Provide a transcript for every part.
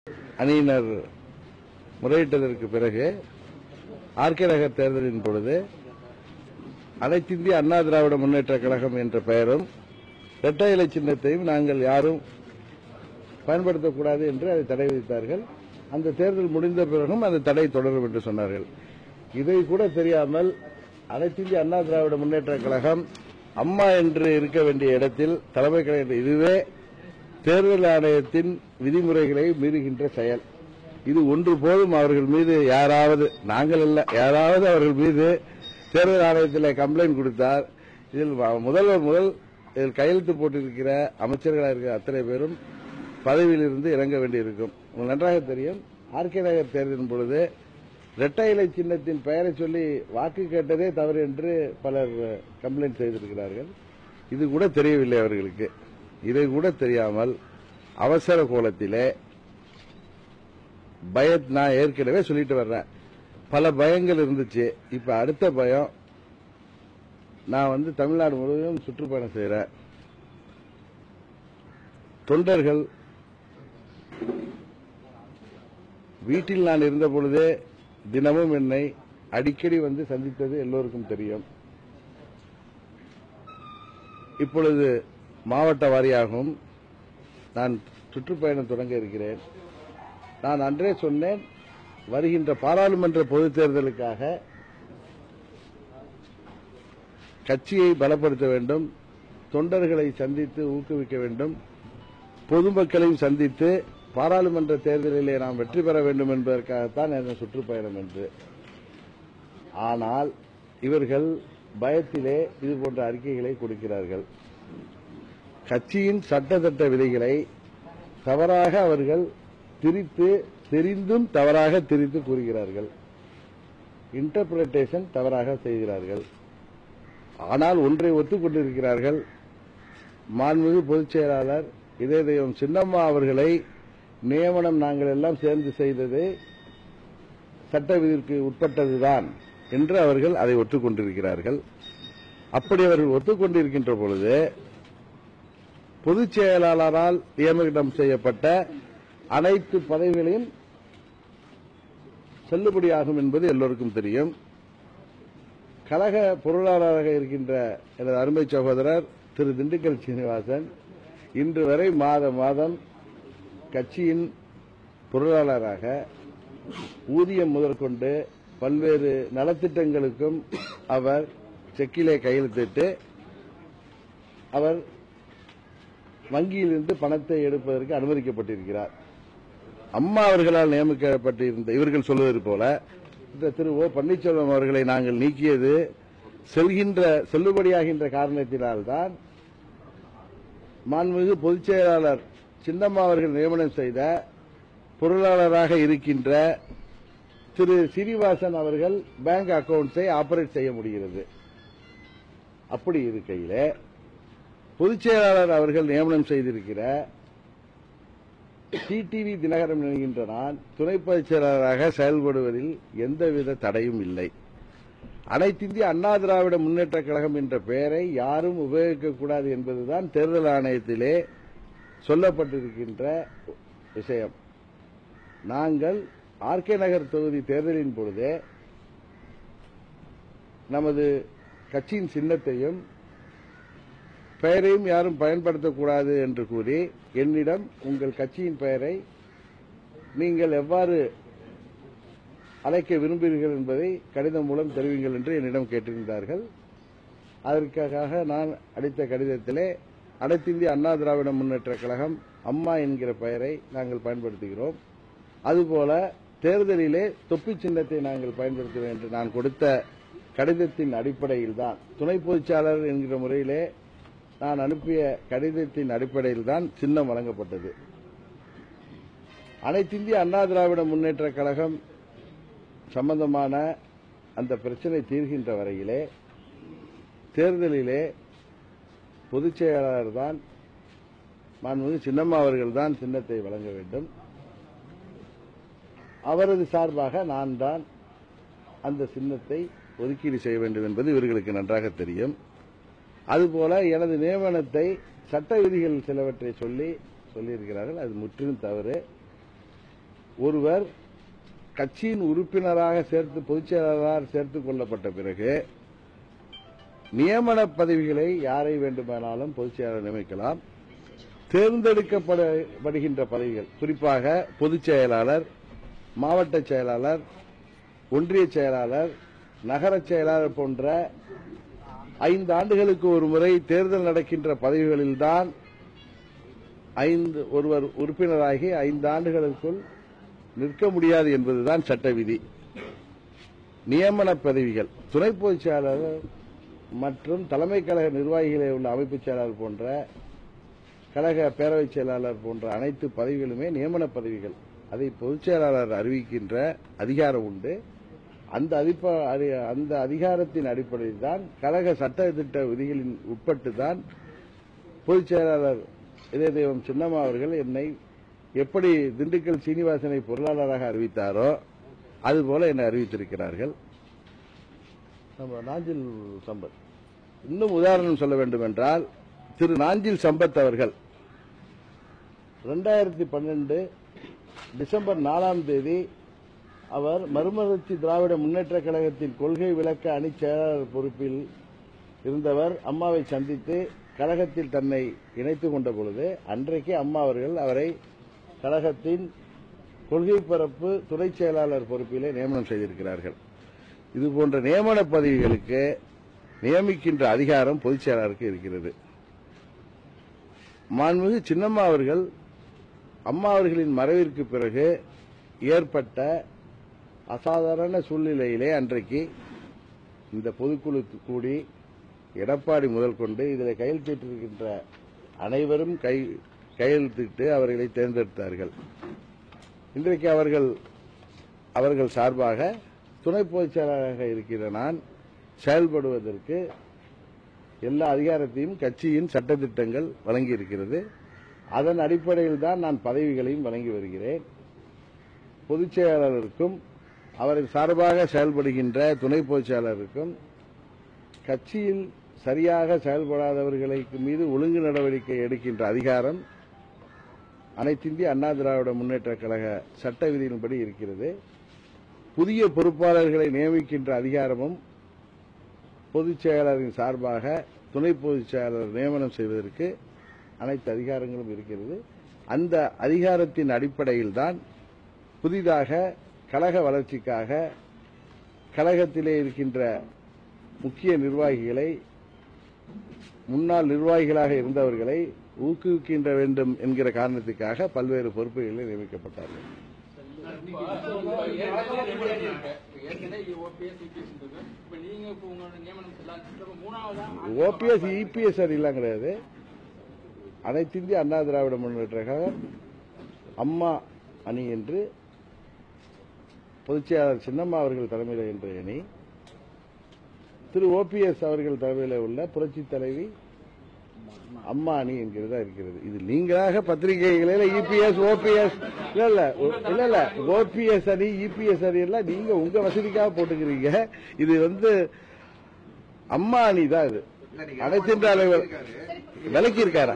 அணியினர் முறையிட்டதற்கு பிறகு ஆர்கே நகர் தேர்தலின் பொழுது அனைத்திந்திய அண்ணா திராவிட முன்னேற்ற கழகம் என்ற பெயரும் இரட்டை இலை சின்னத்தையும் நாங்கள் யாரும் பயன்படுத்தக்கூடாது என்று அதை தடை விதித்தார்கள் அந்த தேர்தல் முடிந்த பிறகும் அந்த தடை தொடரும் என்று சொன்னார்கள் இதை கூட தெரியாமல் அனைத்திந்திய அண்ணா திராவிட முன்னேற்ற கழகம் அம்மா என்று இருக்க வேண்டிய இடத்தில் தலைமை கழகம் இதுவே தேர்தல் ஆணையத்தின் விதிமுறைகளை மீறுகின்ற செயல் இது ஒன்று போதும் அவர்கள் மீது யாராவது நாங்கள் அல்ல யாராவது அவர்கள் மீது தேர்தல் ஆணையத்தில் கம்ப்ளைண்ட் கொடுத்தார் இதில் வ- முதல்வர் முதல் இதில் கையெழுத்து போட்டிருக்கிற அமைச்சர்களாக இருக்கிற அத்தனை பேரும் பதவியிலிருந்து இறங்க வேண்டியிருக்கும் உங்களுக்கு நன்றாக தெரியும் ஆர்கே நகர் தேர்தலின் பொழுது இரட்டை இலை சின்னத்தின் பெயரை சொல்லி வாக்கு கேட்டதே தவறு என்று பலர் கம்ப்ளைண்ட் செய்திருக்கிறார்கள் இது கூட தெரியவில்லை அவர்களுக்கு இதை கூட தெரியாமல் அவசர கோலத்திலே பய நான் ஏற்கனவே சொல்லிட்டு வர்றேன் பல பயங்கள் இருந்துச்சு இப்ப அடுத்த பயம் நான் வந்து தமிழ்நாடு முழுவதும் சுற்றுப்பயணம் செய்கிறேன் தொண்டர்கள் வீட்டில் நான் இருந்த பொழுதே தினமும் என்னை அடிக்கடி வந்து சந்தித்தது எல்லோருக்கும் தெரியும் இப்பொழுது மாவட்ட வாரியாகவும் நான் சுற்றுப்பயணம் தொடங்க இருக்கிறேன் நான் அன்றே சொன்னேன் வருகின்ற பாராளுமன்ற பொதுத் தேர்தலுக்காக கட்சியை பலப்படுத்த வேண்டும் தொண்டர்களை சந்தித்து ஊக்குவிக்க வேண்டும் பொதுமக்களையும் சந்தித்து பாராளுமன்ற தேர்தலிலே நாம் வெற்றி பெற வேண்டும் என்பதற்காகத்தான் எனது சுற்றுப்பயணம் என்று ஆனால் இவர்கள் பயத்திலே இது போன்ற அறிக்கைகளை கொடுக்கிறார்கள் கட்சியின் சட்டத்திட்ட விதிகளை தவறாக அவர்கள் திரித்து தெரிந்தும் தவறாக திரித்து கூறுகிறார்கள் இன்டர்பிரேட்டேஷன் தவறாக செய்கிறார்கள் ஆனால் ஒன்றை ஒத்துக்கொண்டிருக்கிறார்கள் மாண்புமிகு பொதுச் செயலாளர் இதய தெய்வம் சின்னம்மா அவர்களை நியமனம் நாங்கள் எல்லாம் சேர்ந்து செய்தது சட்ட விதிக்கு உட்பட்டதுதான் என்று அவர்கள் அதை ஒத்துக்கொண்டிருக்கிறார்கள் அப்படி அவர்கள் ஒத்துக்கொண்டிருக்கின்ற பொழுது பொதுச் செயலாளரால் நியமனம் செய்யப்பட்ட அனைத்து பதவிகளையும் செல்லுபடியாகும் என்பது எல்லோருக்கும் தெரியும் கழக பொருளாளராக இருக்கின்ற எனது அருமை சகோதரர் திரு திண்டுக்கல் சீனிவாசன் இன்று வரை மாத மாதம் கட்சியின் பொருளாளராக ஊதியம் முதற்கொண்டு பல்வேறு நலத்திட்டங்களுக்கும் அவர் செக்கிலே கையெழுத்திட்டு அவர் வங்கியிலிருந்து பணத்தை எடுப்பதற்கு அனுமதிக்கப்பட்டிருக்கிறார் அம்மா அவர்களால் நியமிக்கப்பட்டிருந்த இவர்கள் சொல்வதை போல இந்த திரு ஓ பன்னீர்செல்வம் அவர்களை நாங்கள் நீக்கியது செல்கின்ற செல்லுபடியாகின்ற காரணத்தினால்தான் மாண்புமிகு பொதுச் செயலாளர் சின்னம்மா அவர்கள் நியமனம் செய்த பொருளாளராக இருக்கின்ற திரு சீனிவாசன் அவர்கள் பேங்க் அக்கவுண்ட்ஸை ஆபரேட் செய்ய முடிகிறது அப்படி இருக்கையிலே பொதுச் செயலாளர் அவர்கள் நியமனம் செய்திருக்கிற டிடிவி தினகரன் என்கின்ற நான் துணை பொதுச் செயலாளராக செயல்படுவதில் எந்தவித தடையும் இல்லை அனைத்திந்திய அண்ணா திராவிட முன்னேற்ற கழகம் என்ற பெயரை யாரும் உபயோகிக்கக்கூடாது என்பதுதான் தேர்தல் ஆணையத்திலே சொல்லப்பட்டிருக்கின்ற விஷயம் நாங்கள் ஆர்கே நகர் தொகுதி தேர்தலின் பொழுதே நமது கட்சியின் சின்னத்தையும் பெயரையும் யாரும் பயன்படுத்தக்கூடாது என்று கூறி என்னிடம் உங்கள் கட்சியின் பெயரை நீங்கள் எவ்வாறு அழைக்க விரும்புகிறீர்கள் என்பதை கடிதம் மூலம் தெரிவிங்கள் என்று என்னிடம் கேட்டிருந்தார்கள் அதற்காக நான் அளித்த கடிதத்திலே அனைத்திந்திய அண்ணா திராவிட முன்னேற்ற கழகம் அம்மா என்கிற பெயரை நாங்கள் பயன்படுத்துகிறோம் அதுபோல தேர்தலிலே தொப்பி சின்னத்தை நாங்கள் பயன்படுத்துவோம் என்று நான் கொடுத்த கடிதத்தின் அடிப்படையில் தான் துணை பொதுச்சாளர் என்கிற முறையிலே நான் அனுப்பிய கடிதத்தின் அடிப்படையில் தான் சின்னம் வழங்கப்பட்டது அனைத்திந்திய அண்ணா திராவிட முன்னேற்ற கழகம் சம்பந்தமான அந்த பிரச்சனை தீர்கின்ற வரையிலே தேர்தலிலே பொதுச் செயலாளர் தான் மாண்புமிகு சின்னம்மா அவர்கள் தான் சின்னத்தை வழங்க வேண்டும் அவரது சார்பாக நான் தான் அந்த சின்னத்தை ஒதுக்கீடு செய்ய வேண்டும் என்பது இவர்களுக்கு நன்றாக தெரியும் அதுபோல எனது நியமனத்தை சட்ட விதிகள் சிலவற்றை சொல்லி சொல்லியிருக்கிறார்கள் அது முற்றிலும் தவறு ஒருவர் கட்சியின் உறுப்பினராக சேர்த்து பொதுச் செயலாளராக சேர்த்துக் கொள்ளப்பட்ட பிறகு நியமன பதவிகளை யாரை வேண்டுமானாலும் பொதுச் செயலாளர் நியமிக்கலாம் தேர்ந்தெடுக்கப்படுகின்ற பதவிகள் குறிப்பாக பொதுச் செயலாளர் மாவட்ட செயலாளர் ஒன்றிய செயலாளர் நகர செயலாளர் போன்ற ஐந்து ஆண்டுகளுக்கு ஒரு முறை தேர்தல் நடக்கின்ற பதவிகளில்தான் ஐந்து ஒருவர் உறுப்பினராகி ஐந்து ஆண்டுகளுக்குள் நிற்க முடியாது என்பதுதான் சட்ட விதி நியமன பதவிகள் துணை பொதுச் செயலாளர் மற்றும் தலைமை கழக நிர்வாகிகளே உள்ள அமைப்புச் செயலாளர் போன்ற கழக பேரவைச் செயலாளர் போன்ற அனைத்து பதவிகளுமே நியமன பதவிகள் அதை பொதுச் செயலாளர் அறிவிக்கின்ற அதிகாரம் உண்டு அந்த அதிப்ப அதி- அந்த அதிகாரத்தின் அடிப்படையில் தான் கழக சட்ட திட்ட விதிகளின் உட்பட்டு தான் பொதுச் செயலாளர் இதய தெய்வம் சின்னம்மா அவர்கள் என்னை எப்படி திண்டுக்கல் சீனிவாசனை பொருளாளராக அறிவித்தாரோ அதுபோல என்னை அறிவித்திருக்கிறார்கள் நம்ம நாஞ்சில் சம்பத் இன்னும் உதாரணம் சொல்ல வேண்டும் என்றால் திரு நாஞ்சில் சம்பத் அவர்கள் ரெண்டாயிரத்தி பன்னெண்டு டிசம்பர் நாலாம் தேதி அவர் மறுமலர்ச்சி திராவிட முன்னேற்ற கழகத்தின் கொள்கை விளக்க அணி செயலாளர் பொறுப்பில் இருந்தவர் அம்மாவை சந்தித்து கழகத்தில் தன்னை இணைத்துக் கொண்ட பொழுது அன்றைக்கு அம்மா அவர்கள் அவரை கழகத்தின் கொள்கை பரப்பு துணை செயலாளர் பொறுப்பிலே நியமனம் செய்திருக்கிறார்கள் இதுபோன்ற நியமன பதவிகளுக்கு நியமிக்கின்ற அதிகாரம் பொதுச் செயலாளருக்கு இருக்கிறது மாண்புமிகு சின்னம்மா அவர்கள் அம்மா அவர்களின் மறைவிற்கு பிறகு ஏற்பட்ட அசாதாரண சூழ்நிலையிலே அன்றைக்கு இந்த பொதுக்குழு கூடி எடப்பாடி முதல் கொண்டு இதில் கையெழுத்திட்டிருக்கின்ற அனைவரும் கை கையெழுத்திட்டு அவர்களை தேர்ந்தெடுத்தார்கள் இன்றைக்கு அவர்கள் அவர்கள் சார்பாக துணை பொதுச் செயலாளராக இருக்கிற நான் செயல்படுவதற்கு எல்லா அதிகாரத்தையும் கட்சியின் சட்டத்திட்டங்கள் வழங்கியிருக்கிறது அதன் அடிப்படையில் தான் நான் பதவிகளையும் வழங்கி வருகிறேன் பொதுச் செயலாளருக்கும் அவரை சார்பாக செயல்படுகின்ற துணை பொதுச் செயலாளருக்கும் கட்சியில் சரியாக செயல்படாதவர்களை மீது ஒழுங்கு நடவடிக்கை எடுக்கின்ற அதிகாரம் அனைத்திந்திய அண்ணா திராவிட முன்னேற்ற கழக சட்ட விதியின்படி இருக்கிறது புதிய பொறுப்பாளர்களை நியமிக்கின்ற அதிகாரமும் பொதுச் செயலாளரின் சார்பாக துணை பொதுச் செயலாளர் நியமனம் செய்வதற்கு அனைத்து அதிகாரங்களும் இருக்கிறது அந்த அதிகாரத்தின் அடிப்படையில் தான் புதிதாக கழக வளர்ச்சிக்காக கழகத்திலே இருக்கின்ற முக்கிய நிர்வாகிகளை முன்னாள் நிர்வாகிகளாக இருந்தவர்களை ஊக்குவிக்கின்ற வேண்டும் என்கிற காரணத்துக்காக பல்வேறு பொறுப்புகளில் நியமிக்கப்பட்டார்கள் ஓபிஎஸ் இபிஎஸ் எல்லாம் கிடையாது அனைத்து இந்திய அண்ணா திராவிட முன்னேற்ற கழகம் அம்மா அணி என்று பொதுச் செயலாளர் சின்னம்மா அவர்கள் தலைமையில் என்ற அணி திரு ஓபிஎஸ் அவர்கள் தலைமையில் உள்ள புரட்சி தலைவி அம்மா அணி என்கிறதா இருக்கிறது இது நீங்களாக பத்திரிகைகளில் இபிஎஸ் ஓபிஎஸ் இல்ல இல்ல இல்ல இல்ல ஓபிஎஸ் அணி இபிஎஸ் அணி எல்லாம் நீங்க உங்க வசதிக்காக போட்டுக்கிறீங்க இது வந்து அம்மா அணி தான் இது அனைத்து இந்திய தலைவர் விலக்கி இருக்காரா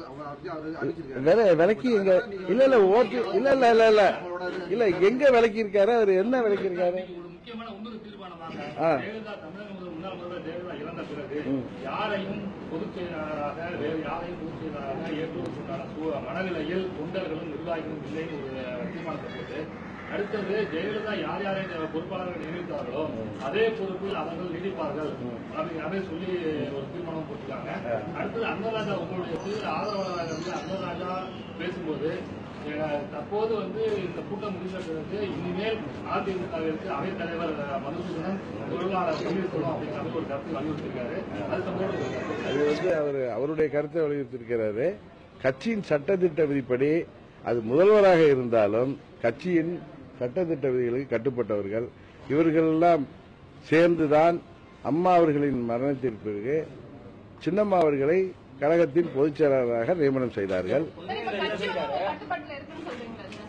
வில- விலக்கி எங்க இல்ல இல்ல ஓட்டு இல்ல இல்ல இல்ல இல்ல இல்ல எங்க விலக்கி இருக்காரு அவர் என்ன விலக்கி இருக்காரு ஒரு முக்கியமான இன்னொரு தீர்மானமாக ஆ. ஜெயலலிதா தமிழக முதல்வர் முன்னாள் முதல்வர் ஜெயலலிதா இறந்த பிறகு யாரையும் பொதுச் செயலாளராக வேறு யாரையும் பொதுச் செயலாளராக ஏற்றுவதற்குண்டான சூ- மனநிலையில் தொண்டர்களும் நிர்வாகிகளும் இல்லைன்னு ஒரு தீர்மானத்தை போட்டு அடுத்தது ஜெயலலிதா யார் யாரை இந்த பொறுப்பாளர்கள் நியமித்தார்களோ அதே பொறுப்பில் அவர்கள் நீடிப்பார்கள் அப்படிங்கிற மாதிரி சொல்லி ஒரு தீர்மானம் போட்டிருக்காங்க அடுத்தது அன்னராஜா உங்களுடைய தீவிர ஆதரவாளராக இருந்து அன்னராஜா பேசும்போது அஹ், தற்போது வந்து இந்த கூட்டம் முடிந்த பிறகு இனிமேல் அதிமுகவிற்கு அவைத் தலைவர் அஹ், மதுசூதனன் பொருளாளர் வெளியிடணும் அப்படிங்கிற மாதிரி ஒரு கருத்தை வலியுறுத்திருக்காரு அது சம்பந்தப்பட்ட அது வந்து அவர் அவருடைய கருத்தை வலியுறுத்தியிருக்கிறாரு கட்சியின் சட்டத்திட்ட விதிப்படி அது முதல்வராக இருந்தாலும் கட்சியின் சட்டத்திட்ட விதிகளுக்கு கட்டுப்பட்டவர்கள் இவர்கள் எல்லாம் சேர்ந்துதான் அம்மா அவர்களின் மரணத்திற்கு பிறகு சின்னம்மா அவர்களை கழகத்தின் பொதுச் செயலாளராக நியமனம் செய்தார்கள் சரி, இப்ப கட்சி உங்க கட்டுப்பாட்டுல இருக்குன்னு சொல்றீங்களா சார்?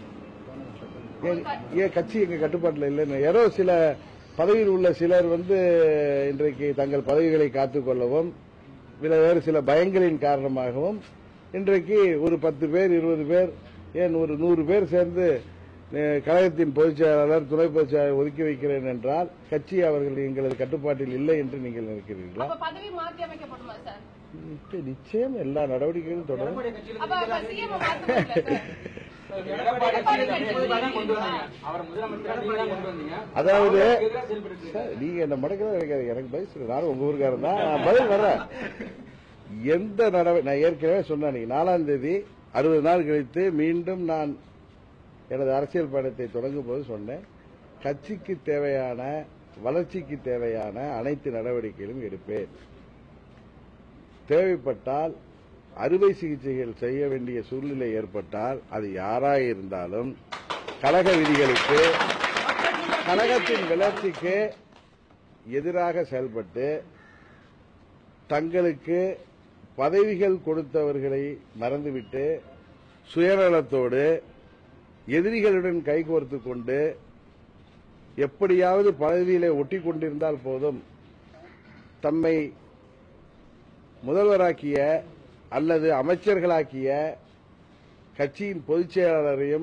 ஏன் ஏன் கட்சி எங்க கட்டுப்பாட்டில் இல்லைன்னு யாரோ சில பதவியில் உள்ள சிலர் வந்து இன்றைக்கு தங்கள் பதவிகளை காத்துக்கொள்ளவும் சில வேறு சில பயங்களின் காரணமாகவும் இன்றைக்கு ஒரு பத்து பேர் இருபது பேர் ஏன் ஒரு நூறு பேர் சேர்ந்து அஹ், கழகத்தின் பொதுச் செயலாளர் துணை பொதுச் செயலாளர் ஒதுக்கி வைக்கிறேன் என்றால் கட்சி அவர்கள் எங்களது கட்டுப்பாட்டில் இல்லை என்று நீங்கள் நினைக்கிறீர்களா அப்ப பதவி மாற்றி அமைக்கப்படுமா சார் நிச்சயம், நிச்சயம் எல்லா நடவடிக்கைகளும் தொடரும் எடப்பாடி கட்சியில அப்ப அப்ப சிஎம் மாற்றப்படும்ல சார் எடப்பாடி கட்சியில தற்போது தான் கொண்டு வந்தீங்க அவர் முதலமைச்சர் நீங்க தான் கொண்டு வந்தீங்க அதாவது அவருக்கு எதிராக செயல்பட்டு இருக்காரு. சார், நீங்க என்ன மடக்கலாம் நினைக்காதீங்க எனக்கு பதில் சொல்லு நானும் உங்க ஊருக்காரன் தான் நான் பதில் வர்றேன் எந்த நடவடிக்கை நான் ஏற்கனவே சொன்னேன் நீங்க நாலாம் தேதி அறுபது நாள் கழித்து மீண்டும் நான் எனது அரசியல் பயணத்தை தொடங்கும் போது சொன்னேன் கட்சிக்கு தேவையான வளர்ச்சிக்கு தேவையான அனைத்து நடவடிக்கைகளும் எடுப்பேன் தேவைப்பட்டால் அறுவை சிகிச்சைகள் செய்ய வேண்டிய சூழ்நிலை ஏற்பட்டால் அது யாராக இருந்தாலும் கழக விதிகளுக்கு கழகத்தின் வளர்ச்சிக்கு எதிராக செயல்பட்டு தங்களுக்கு பதவிகள் கொடுத்தவர்களை மறந்துவிட்டு சுயநலத்தோடு எதிரிகளுடன் கைகோர்த்து கொண்டு எப்படியாவது பதவியிலே ஒட்டி கொண்டிருந்தால் போதும் தம்மை முதல்வராக்கிய அல்லது அமைச்சர்களாக்கிய கட்சியின் பொதுச் செயலாளரையும்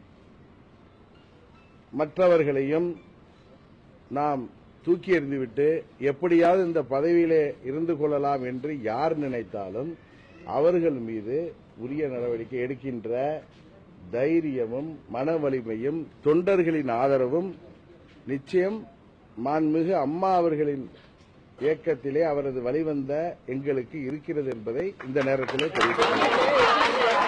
மற்றவர்களையும் நாம் தூக்கி எறிந்துவிட்டு எப்படியாவது இந்த பதவியிலே இருந்து கொள்ளலாம் என்று யார் நினைத்தாலும் அவர்கள் மீது உரிய நடவடிக்கை எடுக்கின்ற தைரியமும் மன வலிமையும் தொண்டர்களின் ஆதரவும் நிச்சயம் மாண்புமிகு அம்மா அவர்களின் இயக்கத்திலே அவரது வழிவந்த எங்களுக்கு இருக்கிறது என்பதை இந்த நேரத்திலே தெரிவிக்கிறேன்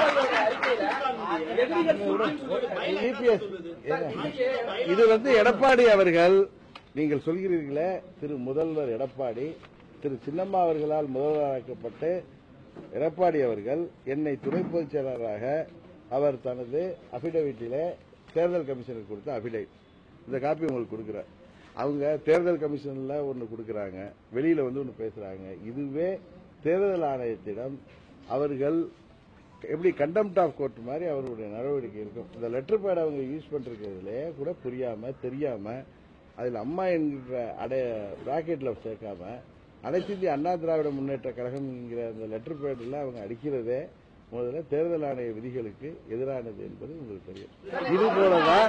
EPS இது வந்து எடப்பாடி அவர்கள் நீங்கள் சொல்கிறீர்களே திரு முதல்வர் எடப்பாடி திரு சின்னம்மா அவர்களால் முதல்வராக்கப்பட்டு எடப்பாடி அவர்கள் என்னை துணை பொதுச் செயலாளராக அவர் தனது அபிடவிட்டிலே தேர்தல் கமிஷனுக்கு கொடுத்த அபிடவிட் இந்த காப்பி உங்களுக்கு கொடுக்குறார் அவங்க தேர்தல் கமிஷன்ல ஒன்னு கொடுக்கறாங்க வெளியில வந்து ஒன்னு பேசுறாங்க இதுவே தேர்தல் ஆணையத்திடம் அவர்கள் எப்படி கண்டெம்ட் ஆஃப் கோர்ட் மாதிரி அவருடைய நடவடிக்கை இருக்கும் இந்த லெட்டர் பேட் அவங்க யூஸ் பண்றதுலே கூட புரியாம தெரியாம அதில் அம்மா என்கிற அடைய பிராக்கெட்ல சேர்க்காம அனைத்து இந்திய அண்ணா திராவிட முன்னேற்ற கழகம்ங்கிற அந்த லெட்டர் பேடில் அவங்க அடிக்கிறதே முதல்ல தேர்தல் ஆணைய விதிகளுக்கு எதிரானது என்பது உங்களுக்கு தெரியும் இது போலதான்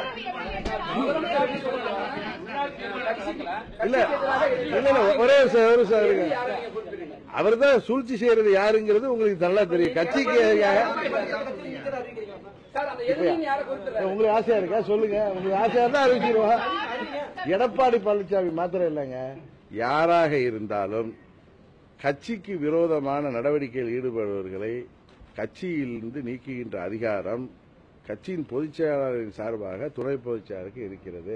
இல்ல இல்ல இல்ல ஒரே ஒரு சார், ஒரு சார் இருங்க அவர் தான் சூழ்ச்சி செய்யறது யாருங்கிறது உங்களுக்கு நல்லா தெரியும் கட்சிக்கு யா- சார் அந்த எதிரின்னு யாரை குறிப்பிடுறாரு உங்களுக்கு ஆசையா இருக்கா சொல்லுங்க உங்களுக்கு ஆசையா தான் அறிவிச்சிருவோம் எடப்பாடி பழனிசாமி மாத்திரம் இல்லைங்க யாராக இருந்தாலும் கட்சிக்கு விரோதமான நடவடிக்கையில் ஈடுபடுபவர்களை கட்சியிலிருந்து நீக்குகின்ற அதிகாரம் கட்சியின் பொதுச் செயலாளரின் சார்பாக துணை பொதுச் செயலாளருக்கு இருக்கிறது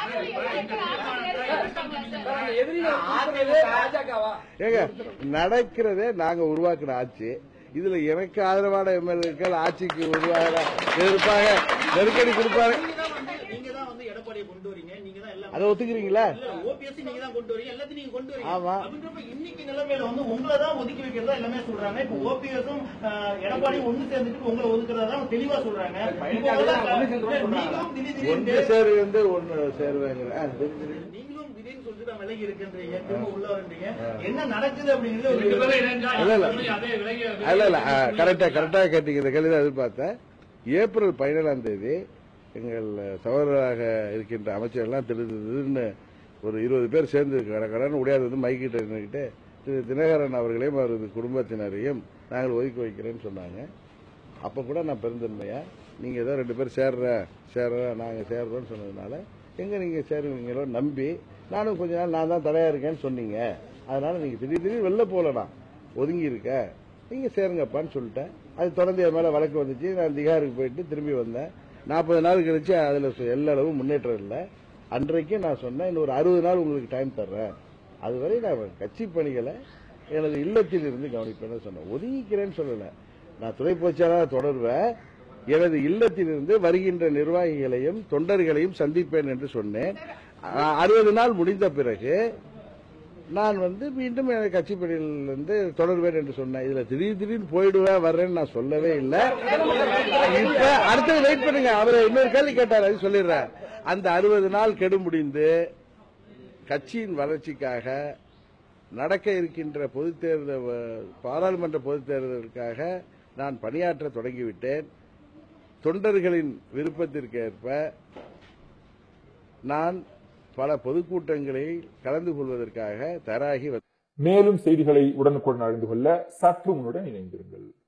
சார் அந்த எதிரியை குறிப்பிடுறது பாஜகவா ஏங்க நடக்கிறதே நாங்க உருவாக்குன ஆட்சி இதுல எனக்கு ஆதரவான எம்எல்ஏக்கள் ஆட்சிக்கு உருவாக இருப்பாங்க நெருக்கடி கொடுப்பாங்க நீங்க தான் வந்து எடப்பாடியை கொண்டு வரீங்க நீங்க தான் எல்லாம் அதை ஒத்துக்கிறீங்களா ஓபிஎஸ் நீங்க தான் கொண்டு வரீங்க எல்லாத்தையும் நீங்க கொண்டு வரீங்க ஆமா. அப்படின்றப்ப இன்னைக்கு நிலைமையில வந்து உங்களை தான் ஒதுக்கி வைக்கிறதா எல்லாமே சொல்றாங்க இப்ப ஓபிஎஸும் எடப்பாடி ஒண்ணு சேர்ந்துட்டு உங்களை ஒதுக்குறதா தான் தெளிவா சொல்றாங்க இப்போ ஒண்ணு சேர்ந்து நீங்களும் திடீர் ஒன்று திடீர்னு சேரு வந்து ஒன்று சேருவாங்க ஆ, சரி, சரி. நீங்களும் திடீர்னு சொல்லிட்டு நான் விலகி இருக்குன்றீங்க திரும்ப உள்ள வரீங்க என்ன நடக்குது அப்படிங்கிறது ரெண்டு ஒரு பேரும் இணைஞ்சா இல்ல, இல்ல. எப்படி அதே விலகி இல்ல இல்ல கரெக்டா கரெக்டா கேட்டீங்க இந்த கேள்வி எதிர்பார்த்தேன் ஏப்ரல் பதினேழாம் தேதி எங்கள் சகோதரராக இருக்கின்ற அமைச்சர்கள்லாம் திரு திடீர்னு ஒரு இருபது பேர் சேர்ந்து கட கடன் உடையாது வந்து மைக்கிட்ட நின்றுக்கிட்டு திரு தினகரன் அவர்களையும் அவரது குடும்பத்தினரையும் நாங்கள் ஒதுக்கி வைக்கிறேன்னு சொன்னாங்க அப்ப கூட நான் பெருந்தன்மையா நீங்க ஏதோ ரெண்டு பேர் சேர்ற சேர்ற நாங்க சேர்றோம்னு சொன்னதுனால எங்க நீங்க சேருவீங்களோ நம்பி நானும் கொஞ்ச நாள் நான் தான் தடையா இருக்கேன்னு சொன்னீங்க அதனால நீங்க திடீர் திடீர் வெளில போகலண்ணா ஒதுங்கி இருக்க நீங்க சேருங்கப்பான்னு சொல்லிட்டேன் அது தொடர்ந்து என் மேல வழக்கு வந்துச்சு நான் திகாருக்கு போயிட்டு திரும்பி வந்தேன் நாற்பது நாள் கழிச்சு அதுல சு- எல்லா அளவும் முன்னேற்றம் இல்லை அன்றைக்கு நான் சொன்னேன் இன்னும் ஒரு அறுபது நாள் உங்களுக்கு டைம் தர்றேன் அதுவரை நான் கட்சி பணிகளை எனது இல்லத்தில் இருந்து கவனிப்பேன்னு சொன்னேன் ஒதுங்கிக்கிறேன்னு சொல்லல நான் துணை பொதுச்செயலாளர் தொடர்வேன் எனது இல்லத்திலிருந்து வருகின்ற நிர்வாகிகளையும் தொண்டர்களையும் சந்திப்பேன் என்று சொன்னேன் அ- அறுபது நாள் முடிந்த பிறகு நான் வந்து மீண்டும் எனது கட்சி பணியிலிருந்து தொடர்வேன் என்று சொன்னேன் இதுல திடீர் திடீர்னு போயிடுவேன் வர்றேன்னு நான் சொல்லவே இல்லை இப்ப அடுத்தது வெயிட் பண்ணுங்க அவர் இன்னொரு கேள்வி கேட்டார் அது சொல்லிடுறேன் அந்த அறுபது நாள் கெடு முடிந்து கட்சியின் வளர்ச்சிக்காக நடக்க இருக்கின்ற பொதுத் தேர்தல் பாராளுமன்ற பொதுத் தேர்தலுக்காக நான் பணியாற்ற தொடங்கிவிட்டேன் தொண்டர்களின் விருப்பத்திற்கேற்ப நான் பல பொதுக்கூட்டங்களில் கலந்து கொள்வதற்காக தயாராகி வந்தேன். மேலும் செய்திகளை உடனுக்குடன் அறிந்து கொள்ள சற்று முன்னுடன் இணைந்திருங்கள்